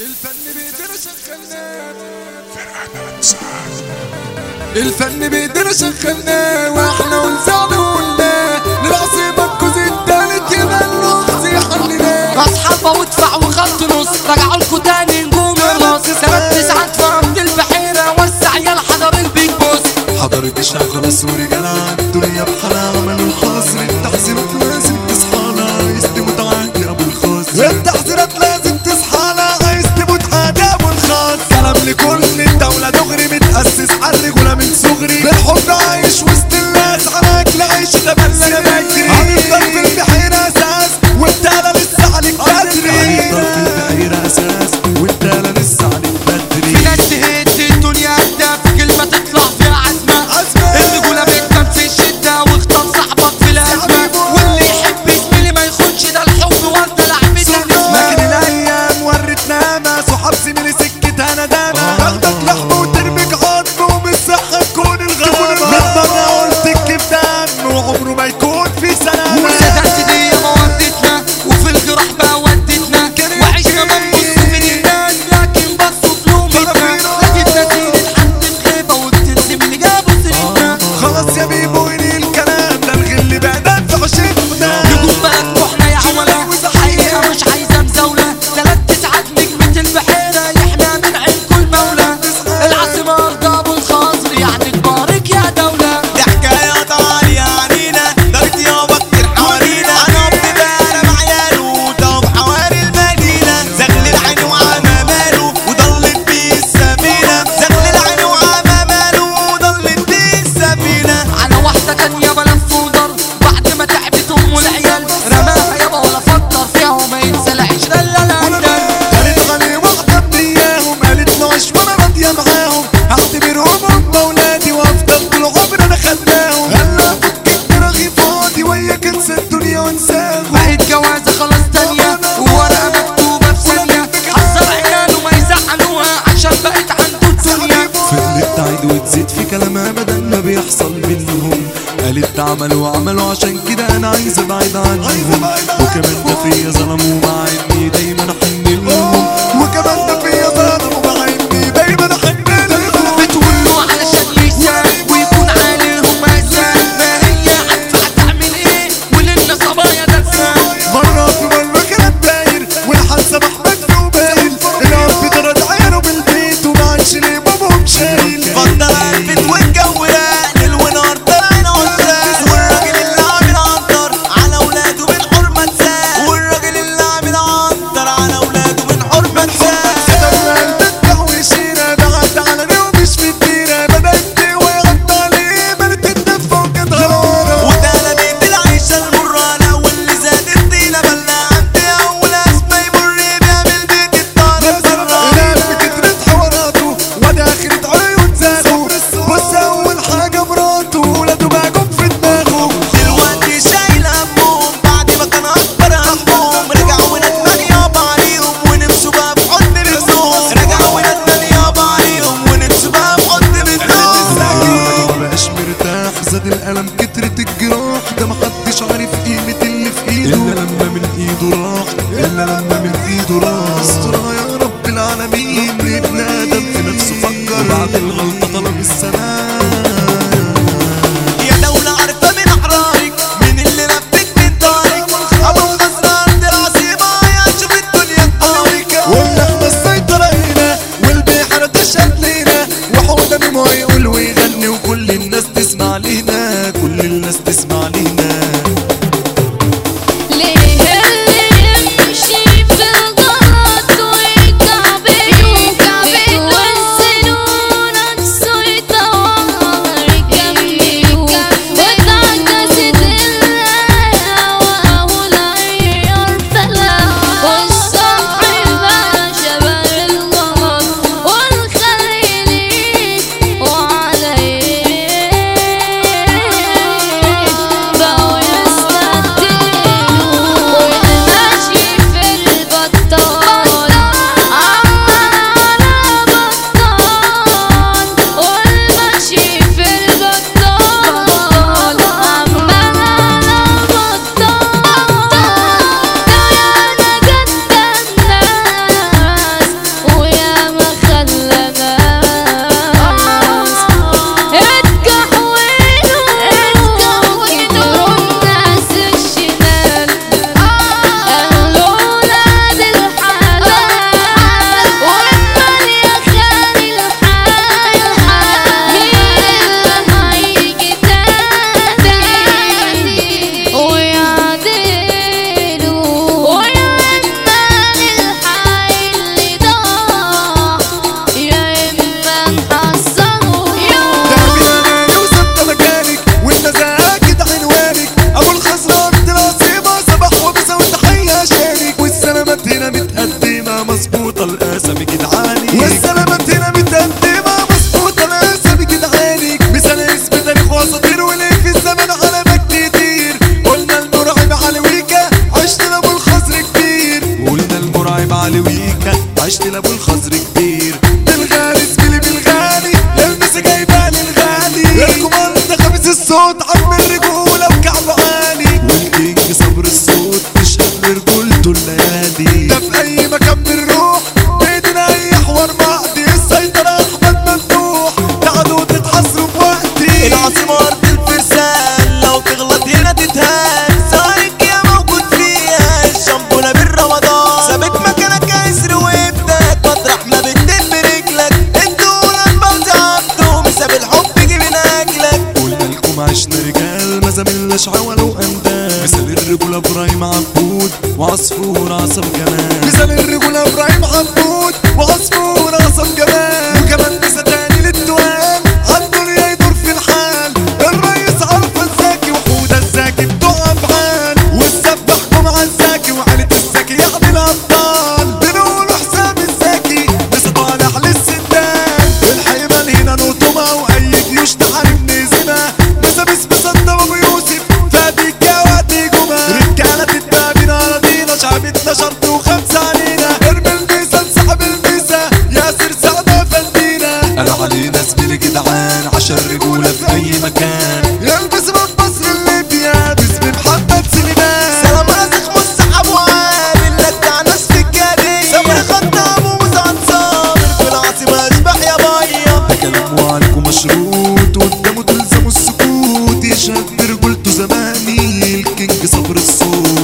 الفن بيدنا شغلنا الفن بيدنا شغلنا واحنا ونزعنا وقلنا نرقص مركز التالت يبقى الرقص يحلنا اصحابها وادفع وخط نص رجعوا لكم تاني نجوم الراس سبت تسعات في ارض البحيره وسع يا حضر البيج بوس حضرت الشغل سوري جلع الدنيا بحالها عملوا الحصر التحذيرات لازم تصحى عايز تموت عادي ابو الخاص التحذيرات لازم تصحى عايز تموت عادي ابو الخاص كلام لكل الدولة دغري متأسس على الرجولة من صغري بالحب عايش وسط الناس على اكل عيش ده بس يا بجري هنفضل في البحيرة اساس وانت انا لسه عليك بدري هنفضل في البحيرة اساس وانت انا لسه عليك بدري في ناس تهد الدنيا هدف كلمه تطلع فيها عزمه عزمة. الرجوله بتبان في الشده واختار صاحبك في الازمه حبيبه. واللي يحب زميلي ما يخونش ده الحب وانت لعبتك لكن الايام ورتنا ما صحاب زميلي سكتها ندامة تاخدك لحم وترميك عظم وبالصحة تكون الغرامة مهما قلت الكيف دم وعمره ما يكون في سلامة والسدات دي ما ودتنا وفي الجراح بقى ودتنا وعشنا بنبص من الناس لكن بصوا في لومتنا لقيتنا سيرة حد في خيبة وبتلزم اللي جابوا سيرتنا خلاص يا بيبو انهي الكلام ده الغل بعدان في عشقنا نجوم بقت احنا يا عملاء حقيقة مش عايزة مزاولة تلات تسعات نجمة البحيرة يحنا من عين كل مولى العاصمة أرض أبو الخاصر يعني تبارك يا دولة دي حكاية طالية علينا دارت يابا كتير حوالينا انا ببقى بعياله طب حوالي المدينة زغل العين وعمى ماله وضلت بيه السفينة زغل العين وعمى ماله وضلت بيه السفينة على واحدة تانية بلا فودر بعد ما تعبت أم العيال رماها يابا ولا فكر فيها وما ينسى العشرة لا لا لا قالت غني واحدة بدياهم قالت له عيش وانا راضية معاهم هعتبرهم هم اولادي وافضل طول عمري انا خدناهم هلا فكك دماغي فاضي وياك انسى الدنيا وانساهم بقت جوازة خلاص تانية وورقة مكتوبة في ثانية حذر عياله ما يزعلوها عشان بقت عنده الدنيا فضلت تعيد وتزيد في كلامها بدل ما بيحصل منهم قالت عملوا وعملوا عشان كده انا عايز ابعد عنهم وكمان ده فيا ظلموا مع اني دايما احن لهم وكمان ده فيا ظلموا مع اني دايما احن لهم بتقول له علشان يسال ويكون عليهم اسال ما هي عارفة هتعمل ايه وللنا صبايا دسان مرة في مرة كانت داير والحال سمح مدفوع باين الأب طرد عينه بالبيت وما عادش ليه بابهم شايل فضل قلبت والجو راقل ونار طلعنا وزاق والراجل اللي عامل عنتر على اولاده من حرمة ساق والراجل اللي عامل عنتر على اولاده من حرمة ساق كتبنا البنت وشينا بعد على ومش في الديرة بدأت ويغطى عليه ملت الدفة وكانت غرارة وده بيت العيشة المرة لو اللي زاد الطينة بلنا عندي أول أسمى يمر بيها بالبيت الطالب برا القلب كترت حواراته وده آخرة عيون زاغه بص أول حاجة مراته ولاده بقى جم في دماغه دلوقتي شايل همهم بعد ما كان أكبر همهم رجعوا ندمان يابا عليهم ونمشوا بقى بحضن منهم رجعوا ندمان يابا عليهم ونمشوا بقى بحضن منهم مبقاش مرتاح زاد الألم كترت الجراح ده محدش عارف قيمة اللي في ايده إلا لما من ايده راح إلا لما من ايده راح استرها يا رب العالمين ابن آدم في نفسه فكر بعد الغلطة طلب السلام يا دولة عارفة من أحرارك من اللي لفك من دارك أبو الخسران دي العصيبة يا شوف الدنيا بطارك وإن احنا السيطرة هنا والبحر تشهد لينا وحوده ميمو يقول ويغني وكل الناس تسمع لينا كل الناس تسمع لينا ليه اللي يمشي في الغلط ويكعبل ويكعبل والسنون مظبوطة الاسامي جدعاني والسلامات هنا متقدمة مظبوطة الاسامي جدعاني مثال اسم تاريخ واساطير وليه في الزمن علامات كتير قلنا المرعب علي ويكا عشت لابو الخزر كبير قلنا المرعب علي ويكا عشت لابو الخزر كبير بالغالي زميلي بالغالي المس جايباني الغالي الكوماندا خميس الصوت عم الرجولة وكعب عالي والكينج صبر الصوت تشهد لرجولته الليالي ده في اي مكان بنروح بايدينا اي حوار معدي السيطرة احمد مفتوح تعالوا تتحصروا في وقتي العاصمة أرض الفرسان لو تغلط هنا تتهان سارك يا موجود فيها الشامبونة بالرمضان ثابت مكانك عسر وابنك مطرح ما بتدب برجلك الدولة الموزة عبده مساب الحب جيب اكلك قلنا لكم عشنا رجال ما زميلناش عولا وانداد مثال الرجولة ابراهيم عبود وعصفور عصام جمال مثال الرجولة ابراهيم عبود وعصفور عصام جمال وكمان مثال تاني للتوال عالدنيا يدور في الحال الرئيس عرفة الزكي وحودة الزكي بتوع افعال والسبح جمعة الزكي وعيلة الزكي يعني الابطال بنقولوا حسام الزكي لسه طالع للسدان الحيمان هنا نقطمة واي جيوش تحارب نزمة لسه بس مصدق ابو يوسف فادي الجواد جمعة رجالة التابين اراضينا شعبتنا شرط وخمسة علينا ارمي الميزة انسحب الميزة ياسر سعدة فندينا قال علينا زميلي جدعان عشان رجولة في اي مكان يلبس من مصر الليبيا باسم محمد سليمان سلام رزق مستحب وقابل لك ناس في الجالية سمر خطاب ومسعد صابر في العاصمة اشبح يا بيا ده كلامه عليكم مشروط قدامه تلزموا السكوت يشهد برجولته زماني الكينج صبر الصوت